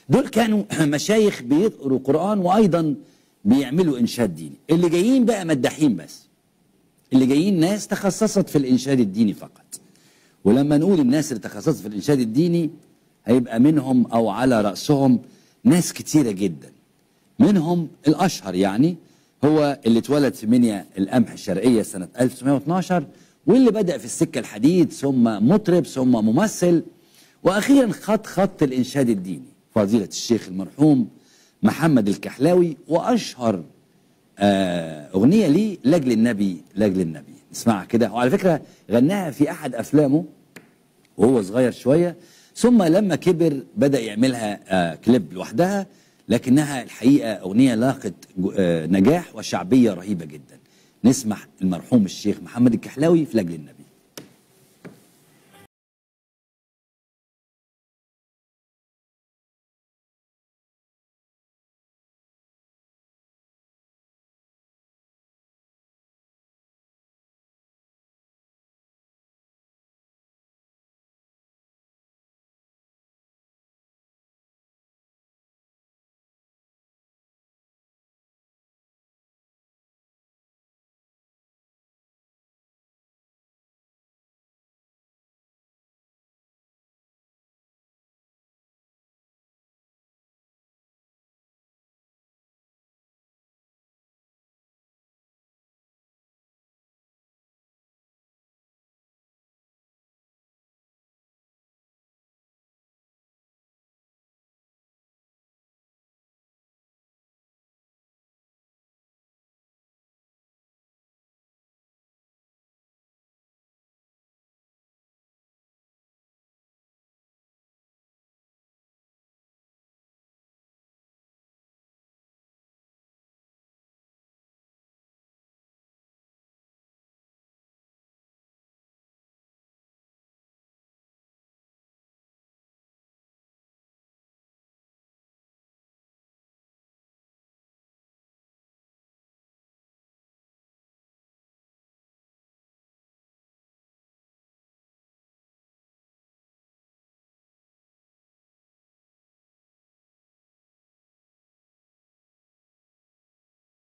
دول كانوا مشايخ بيقروا قرآن وأيضا بيعملوا إنشاد ديني اللي جايين بقى مداحين بس اللي جايين ناس تخصصت في الإنشاد الديني فقط ولما نقول الناس اللي تخصصت في الإنشاد الديني هيبقى منهم أو على رأسهم ناس كتيرة جدا منهم الأشهر يعني هو اللي اتولد في منيا القمح الشرقية سنة 1912 واللي بدأ في السكة الحديد ثم مطرب ثم ممثل وأخيرا خط خط الإنشاد الديني فضيلة الشيخ المرحوم محمد الكحلاوي وأشهر آه أغنية ليه لأجل النبي لأجل النبي نسمعها كده وعلى فكرة غناها في أحد أفلامه وهو صغير شوية ثم لما كبر بدأ يعملها آه كليب لوحدها لكنها الحقيقة أغنية لاقت آه نجاح وشعبية رهيبة جدا نسمع المرحوم الشيخ محمد الكحلاوي في لأجل النبي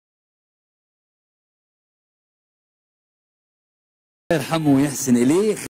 الله يرحمه ويحسن إليه